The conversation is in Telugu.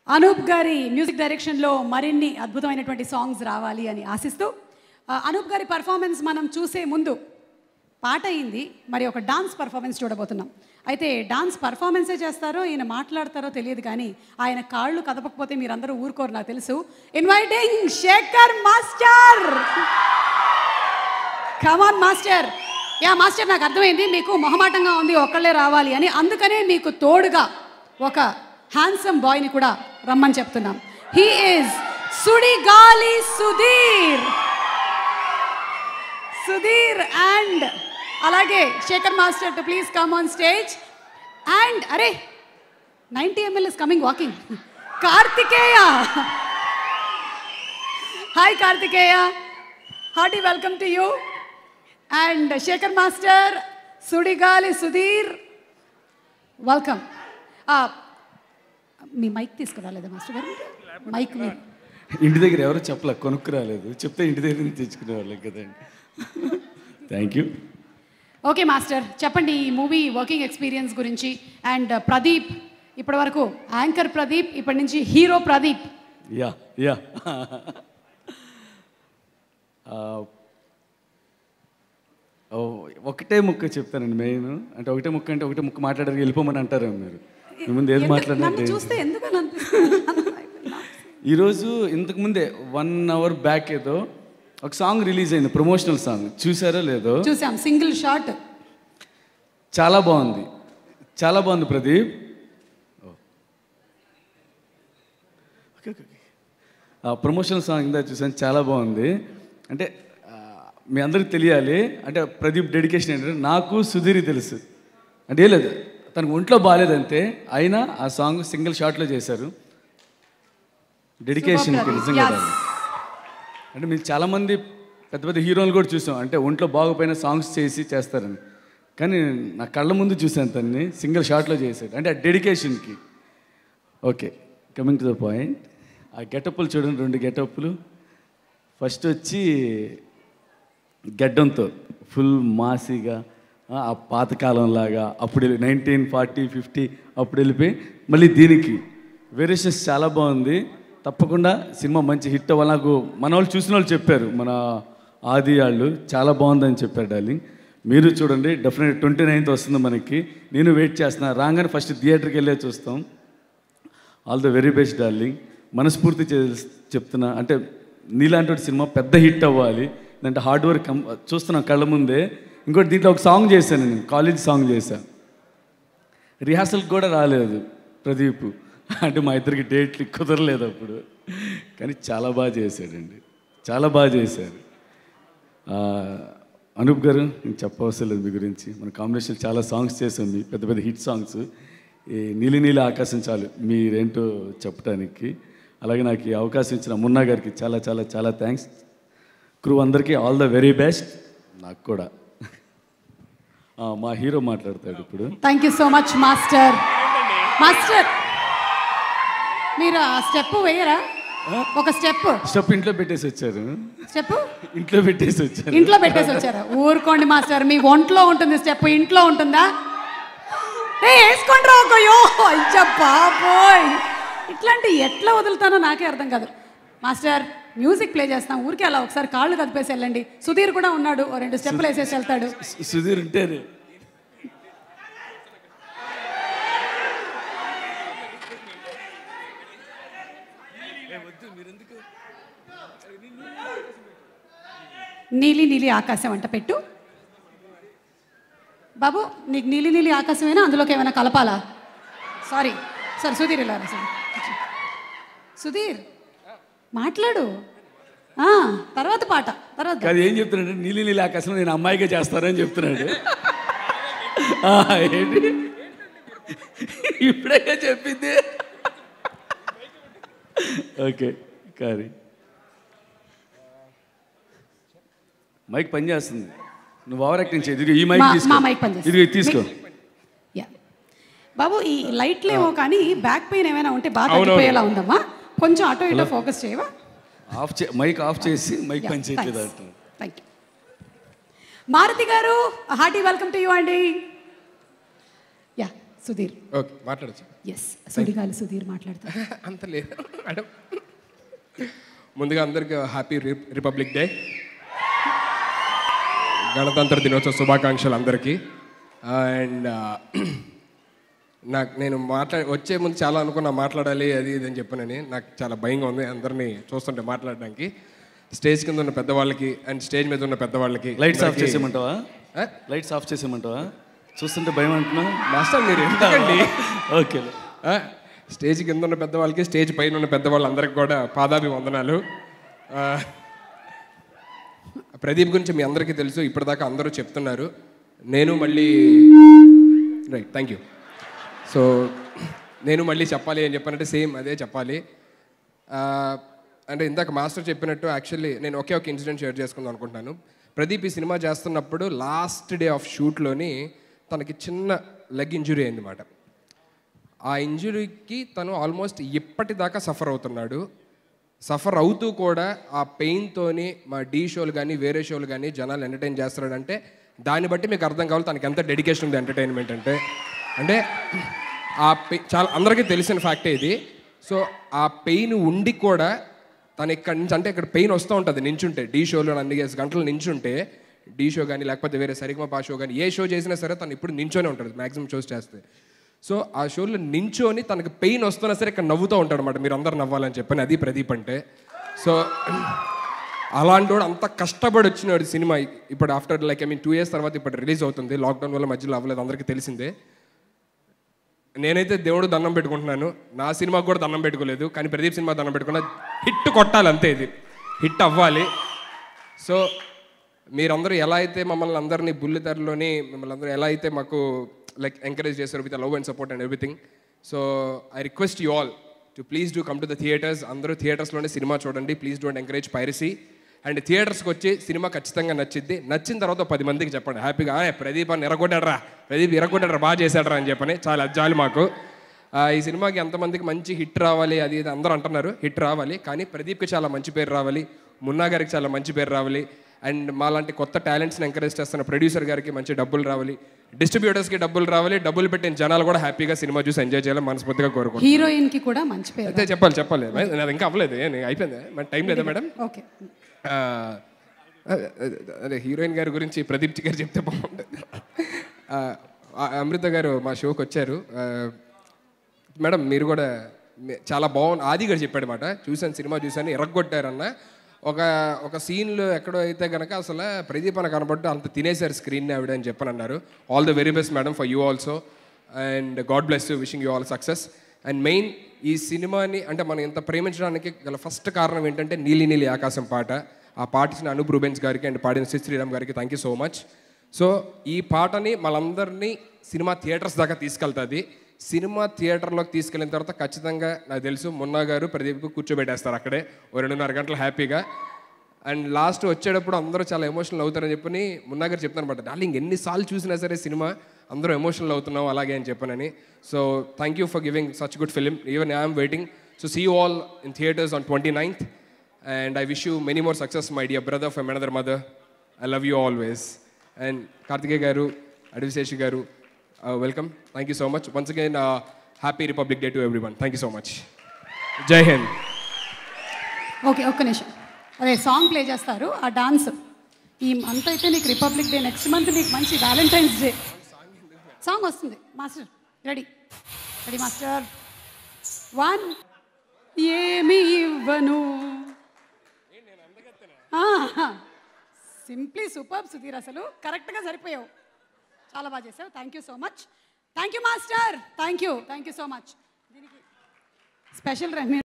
అనూప్ గారి మ్యూజిక్ డైరెక్షన్లో మరిన్ని అద్భుతమైనటువంటి సాంగ్స్ రావాలి అని ఆశిస్తూ ఆ, అనూప్ గారి పర్ఫార్మెన్స్ మనం చూసే ముందు పాట అయింది మరి ఒక డాన్స్ పర్ఫార్మెన్స్ చూడబోతున్నాం అయితే డాన్స్ పర్ఫార్మెన్సే చేస్తారో ఈయన మాట్లాడతారో తెలియదు కానీ ఆయన కాళ్ళు కదపకపోతే మీరందరూ ఊరుకోరు నాకు తెలుసు inviting Shekhar master come on master yeah master నాకు అర్థమైంది మీకు మొహమాటంగా ఉంది ఒక్కళ్ళే రావాలి అని అందుకనే మీకు తోడుగా ఒక హ్యాండ్సమ్ బాయ్ని కూడా రమ్మని చెప్తున్నాం he is Sudigali Sudheer Sudheer and అలాగే Shekhar master to please come on stage and అరే ninety ML is coming walking Kartikeya hi Kartikeya hearty welcome to you and Shekhar master Sudigali Sudheer welcome మీ మైక్ తీసుకురాలేదా మాస్టర్ గారు మైక్ మీ ఇంటి దగ్గర ఎవరు చెప్పలే కొనుక్కు రాలేదు చెప్తే ఇంటి దగ్గర నుంచి తెచ్చుకునే వాళ్ళం కదండి థ్యాంక్ యూ ఓకే మాస్టర్ చెప్పండి ఈ మూవీ వర్కింగ్ ఎక్స్పీరియన్స్ గురించి అండ్ ప్రదీప్ ఇప్పటి వరకు యాంకర్ ప్రదీప్ ఇప్పటి నుంచి హీరో ప్రదీప్ యా యా ఒకటే ముక్క చెప్తానండి మెయిన్ అంటే ఒకటే ముక్క అంటే ఒకటే ముక్క మాట్లాడారు వెళ్ళిపోమని అంటారు మీరు మీ ముందు ఏది ఎందుకు- మాట్లాడినా నన్ను చూస్తే ఎందుకు అని అనిపిస్తుంది ఈరోజు ఇంతకు ముందే వన్ అవర్ బ్యాక్ ఏదో ఒక సాంగ్ రిలీజ్ అయింది ప్రమోషనల్ సాంగ్ చూసారో లేదో చూసాం సింగిల్ షాట్ చాలా బాగుంది చాలా బాగుంది ప్రదీప్ ఓకే ఓకే ఆ ప్రమోషనల్ సాంగ్ ఇందా చూసాను చాలా బాగుంది అంటే ఆ, మీ అందరికి తెలియాలి అంటే ప్రదీప్ డెడికేషన్ ఏంటంటే నాకు సుధీర్ తెలుసు అంటే ఏం లేదు తనకు ఒంట్లో బాగాలేదంతే అయినా ఆ సాంగ్ సింగిల్ షాట్లో చేశారు డెడికేషన్కి Super, నిజంగా yes. రాదు. అంటే మీరు చాలామంది పెద్ద పెద్ద హీరోలు కూడా చూసాం అంటే ఒంట్లో బాగోపోయిన సాంగ్స్ చేసి చేస్తారని కానీ నా కళ్ళ ముందు చూశాను తన్ని సింగిల్ షాట్లో చేశాడు అంటే ఆ డెడికేషన్కి okay coming to the point ఆ గెటప్పులు చూడండి రెండు గెటప్పులు ఫస్ట్ వచ్చి గడ్డంతో ఫుల్ మాసిగా ఆ, ఆ పాతకాలంలాగా అప్పుడు నైన్టీన్ ఫార్టీ ఫిఫ్టీ అప్పుడు వెళ్ళిపోయి మళ్ళీ దీనికి వేరియేషన్స్ చాలా బాగుంది తప్పకుండా సినిమా మంచి హిట్ అవ్వాలి నాకు మన వాళ్ళు చూసిన వాళ్ళు చెప్పారు మన ఆది వాళ్ళు చాలా బాగుందని చెప్పారు డార్లింగ్ మీరు చూడండి డెఫినెట్ ట్వంటీ నైన్త్ వస్తుంది మనకి నేను వెయిట్ చేస్తున్నా రాగానే ఫస్ట్ థియేటర్కి వెళ్ళే చూస్తాం all the very best darling మనస్ఫూర్తి చే- చెప్తున్నా అంటే నీలాంటి వాడి సినిమా పెద్ద హిట్ అవ్వాలి అంటే హార్డ్ వర్క్ కం చూస్తున్నాం కళ్ళ ముందే ఇంకోటి దీంట్లో ఒక సాంగ్ చేశాను నేను కాలేజ్ సాంగ్ చేశాను రిహార్సల్కి కూడా రాలేదు ప్రదీప్ అంటే మా ఇద్దరికి డేట్లు కుదరలేదు అప్పుడు కానీ చాలా బాగా చేశాడండి చాలా బాగా చేశారు ఆ, అనూప్ గారు నేను చెప్పవసరం లేదు మీ గురించి మన కాంబినేషన్ చాలా సాంగ్స్ చేసాం మీ పెద్ద పెద్ద హిట్ సాంగ్స్ ఈ నీలి నీలి ఆకాశం చాలు మీరేంటో చెప్పడానికి అలాగే నాకు ఈ అవకాశం ఇచ్చిన మున్నా గారికి చాలా చాలా చాలా థ్యాంక్స్ క్రూ అందరికీ ఆల్ ద వెరీ బెస్ట్ నాకు కూడా ఆ, మా హీరో మాట్లాడతాడు ఇప్పుడు thank you so much master master మీరు ఆ స్టెప్ వేయరా ఒక స్టెప్ స్టెప్ ఇంట్లో పెట్టేసి వచ్చారు స్టెప్ ఇంట్లో పెట్టేసి వచ్చారు ఇంట్లో పెట్టేసి వచ్చారా ఊరుకోండి మాస్టర్ మీ ఒంట్లో ఉంటుంది స్టెప్ ఇంట్లో ఉంటుందా ఏ వేసుకోండి రా ఒకయో అయ్యా బాబోయ్ ఇట్లాంటి ఎట్లా వదులుతానో నాకే అర్థం కాదు మాస్టర్ మ్యూజిక్ ప్లే చేస్తాం ఊరికే అలా ఒకసారి కాళ్ళు కదిపేసి వెళ్ళండి సుధీర్ కూడా ఉన్నాడు ఓ రెండు స్టెప్పులు వేసేసి వెళ్తాడు సు- సుధీర్ ఉంటేనే నీలి నీలి ఆకాశం అంట పెట్టు బాబు నీకు నీలి నీలి ఆకాశమేనా అందులోకి ఏమైనా కలపాలా సారీ సారీ సుధీర్ ఇలా రా, సుధీర్. సుధీర్ మాట్లాడు ఆ, తర్వాత పాట తర్వాత కాదు ఏం చెప్తున్నాడు నీలి నీలి ఆకాశం నేను అమ్మాయిగా చేస్తానని చెప్తున్నాడు ఆ, ఏంటి ఇప్పుడే చెప్పింది ఓకే కారి మైక్ పని చేస్తుంది నువ్వు ఓవర్ యాక్టింగ్ చేయదు ఇదిగో ఈ మైక్ మా- తీసుకో మా మైక్ పనిచేస్తుంది. ఇదిగో ఇది తీసుకో యా బాబు ఈ లైట్లేమో కానీ బ్యాక్ పెయిన్ ఏమైనా ఉంటే బాగా తగ్గిపోయేలా ఉందమ్మా కొంచెం అటో ఇటో ఫోకస్ చేయవా ఆఫ్ చే మైక్ ఆఫ్ చేసి మైక్ పని చేయట్లేదు అంటున్నాడు thank you Maruthi garu hearty welcome to you అండి యా సుధీర్ ఓకే మాట్లాడచ్చు ఎస్ సుడిగాలి సుధీర్ మాట్లాడతారు అంత లేదు మేడం ముందుగా అందరికీ హ్యాపీ రిపబ్లిక్ డే గణతంత్ర దినోత్సవ శుభాకాంక్షలు అందరికీ అండ్ నాకు నేను మాట్లా వచ్చే ముందు చాలా అనుకున్నా మాట్లాడాలి అది ఇది అని చెప్పనని నాకు చాలా భయంగా ఉంది అందరినీ చూస్తుంటే మాట్లాడడానికి స్టేజ్ కింద ఉన్న పెద్దవాళ్ళకి అండ్ స్టేజ్ మీద ఉన్న పెద్దవాళ్ళకి లైట్స్ ఆఫ్ అందరికీ- చేసేయమంటావా ఆ? లైట్స్ ఆఫ్ చేసేయమంటావా చూస్తుంటే భయం అంటున్నావు మాస్టర్ మీరు ఎందుకండి ఓకే ఆ, స్టేజ్ కింద ఉన్న పెద్దవాళ్ళకి స్టేజ్ పైన ఉన్న పెద్దవాళ్ళందరికీ కూడా పాదాభి వందనాలు ఆ, ప్రదీప్ గురించి మీ అందరికీ తెలుసు ఇప్పటిదాకా అందరూ చెప్తున్నారు నేను మళ్ళీ రైట్ థ్యాంక్ యూ సో నేను మళ్ళీ చెప్పాలి అని చెప్పానంటే సేమ్ అదే చెప్పాలి ఆ, అంటే ఇందాక మాస్టర్ చెప్పినట్టు యాక్చువల్లీ నేను ఒకే ఒక ఇన్సిడెంట్ షేర్ చేసుకుందాం అనుకుంటున్నాను ప్రదీప్ ఈ సినిమా చేస్తున్నప్పుడు లాస్ట్ డే ఆఫ్ షూట్లోని తనకి చిన్న లెగ్ ఇంజురీ అయిందన్నమాట ఆ ఇంజురీకి తను ఆల్మోస్ట్ ఇప్పటిదాకా సఫర్ అవుతున్నాడు సఫర్ అవుతూ కూడా ఆ పెయిన్తోని మా డీ షోలు కానీ వేరే షోలు కానీ జనాలు ఎంటర్టైన్ చేస్తున్నాడంటే దాన్ని బట్టి మీకు అర్థం కావాలి తనకి ఎంత డెడికేషన్ ఉంది ఎంటర్టైన్మెంట్ అంటే అంటే ఆ పెయి చాలా అందరికీ తెలిసిన ఫ్యాక్టే ఇది సో ఆ పెయిన్ ఉండి కూడా తను ఇక్కడి నుంచి అంటే ఇక్కడ పెయిన్ వస్తూ ఉంటుంది నించుంటే డీ షోలో అన్ని గంటలు నించుంటే డీ షో కానీ లేకపోతే వేరే సరిగమ పా షో కానీ ఏ షో చేసినా సరే తను ఇప్పుడు నించోనే ఉంటుంది మ్యాక్సిమం షోస్ చేస్తే సో ఆ షోలో నించోని తనకు పెయిన్ వస్తున్నా సరే ఇక్కడ నవ్వుతూ ఉంటాడు అనమాట మీరు అందరు నవ్వాలని చెప్పని అది ప్రదీప్ అంటే సో అలాంటి వాడు అంత కష్టపడి వచ్చినాడు సినిమా ఇప్పుడు after like I mean two years తర్వాత ఇప్పుడు రిలీజ్ అవుతుంది లాక్డౌన్ వల్ల మధ్యలో అవ్వలేదు అందరికీ తెలిసిందే నేనైతే దేవుడు దండం పెట్టుకుంటున్నాను నా సినిమాకు కూడా దండం పెట్టుకోలేదు కానీ ప్రదీప్ సినిమా దండం పెట్టుకున్నా హిట్ కొట్టాలి అంతే ఇది హిట్ అవ్వాలి సో మీరందరూ ఎలా అయితే మమ్మల్ని అందరినీ బుల్లితెరలోని మిమ్మల్ని అందరూ ఎలా అయితే మాకు లైక్ ఎంకరేజ్ చేస్తారు with love and support and everything so I request you all to please do come to the theatres అందరూ థియేటర్స్లోనే సినిమా చూడండి please don't encourage piracy and థియేటర్స్కి వచ్చి సినిమా ఖచ్చితంగా నచ్చిద్ది నచ్చిన తర్వాత పది మందికి చెప్పండి హ్యాపీగా "ఆ, ప్రదీప్ అని ఎరగొట్టాడరా ప్రదీప్ ఎరగొట్టాడరా బాగా చేశాడరా అని చెప్పని చాలా అజ్జాలి మాకు ఆ, ఈ సినిమాకి ఎంతమందికి మంచి హిట్ రావాలి అది ఇది అందరూ అంటున్నారు హిట్ రావాలి కానీ ప్రదీప్కి చాలా మంచి పేరు రావాలి మున్నా గారికి చాలా మంచి పేరు రావాలి అండ్ మాలాంటి కొత్త టాలెంట్స్ని ఎంకరేజ్ చేస్తున్న ప్రొడ్యూసర్ గారికి మంచి డబ్బులు రావాలి డిస్ట్రిబ్యూటర్స్కి డబ్బులు రావాలి డబ్బులు పెట్టిన జనాలు కూడా హ్యాపీగా సినిమా చూసి ఎంజాయ్ చేయాలని మనస్ఫూర్తిగా కోరుకుంటున్నాను హీరోయిన్ కి కూడా మంచి పేరు అయితే చెప్పాలి చెప్పాలి అది ఇంకా అవ్వలేదు ఏ, అయిపోయింది మరి టైం లేదా మేడం ఓకే ఆ, అదే హీరోయిన్ గారి గురించి ప్రదీప్ గారు చెప్తే బాగుంటుంది ఆ, ఆ, అమృత గారు మా షోకి వచ్చారు ఆ, మేడం మీరు కూడా మీ- చాలా బాగుంది ఆది గారు చెప్పాడు మాట చూశాను సినిమా చూశాను ఎరగొట్టారన్న ఒక ఒక సీన్లో ఎక్కడో అయితే కనుక అసలు ప్రదీప్ అని కనబడ్డు అంత తినేశారు స్క్రీన్ ఆవిడ అని చెప్పని అన్నారు all the very best madam for you also and God bless you wishing you all success and main ఈ సినిమాని అంటే మనం ఇంత ప్రేమించడానికి గల ఫస్ట్ కారణం ఏంటంటే నీలి నీలి ఆకాశం పాట ఆ పాట ఇచ్చిన అనూప్ రూబెన్స్ గారికి అండ్ పాడిన శ్రీ శ్రీరామ్ గారికి thank you so much so ఈ పాటని మనందరినీ సినిమా థియేటర్స్ దాకా తీసుకెళ్తుంది సినిమా థియేటర్లోకి తీసుకెళ్ళిన తర్వాత ఖచ్చితంగా నాకు తెలుసు మున్నా గారు ప్రదీప్ కూర్చోబెట్టేస్తారు అక్కడే ఓ రెండున్నర గంటలు హ్యాపీగా అండ్ లాస్ట్ వచ్చేటప్పుడు అందరూ చాలా ఎమోషనల్ అవుతారని చెప్పని మున్నా గారు చెప్తాను అనమాట డార్లింగ్ ఎన్నిసార్లు చూసినా సరే సినిమా అందరూ ఎమోషనల్ అవుతున్నాం అలాగే అని చెప్పనని so thank you for giving such good film even I'm waiting so see you all in theatres on twenty ninth and I wish you many more success my dear brother for me another mother I love you always and Kartikeya garu Adivi Sesh garu welcome thank you so much once again happy Republic Day to everyone thank you so much Jai Hind okay ఒక్క నిమిషం అదే సాంగ్ ప్లే చేస్తారు ఆ డాన్స్ ఈ మంత్ అయితే నీకు రిపబ్లిక్ డే నెక్స్ట్ మంత్ నీకు మంచి వ్యాలంటైన్స్ డే సాంగ్ వస్తుంది master ready ready master one ఏమి ఇవ్వను సింప్లీ సూపర్ సుధీర్ అసలు కరెక్ట్గా సరిపోయావు చాలా బాగా చేసావు thank you so much thank you master thank you thank you so much దీనికి స్పెషల్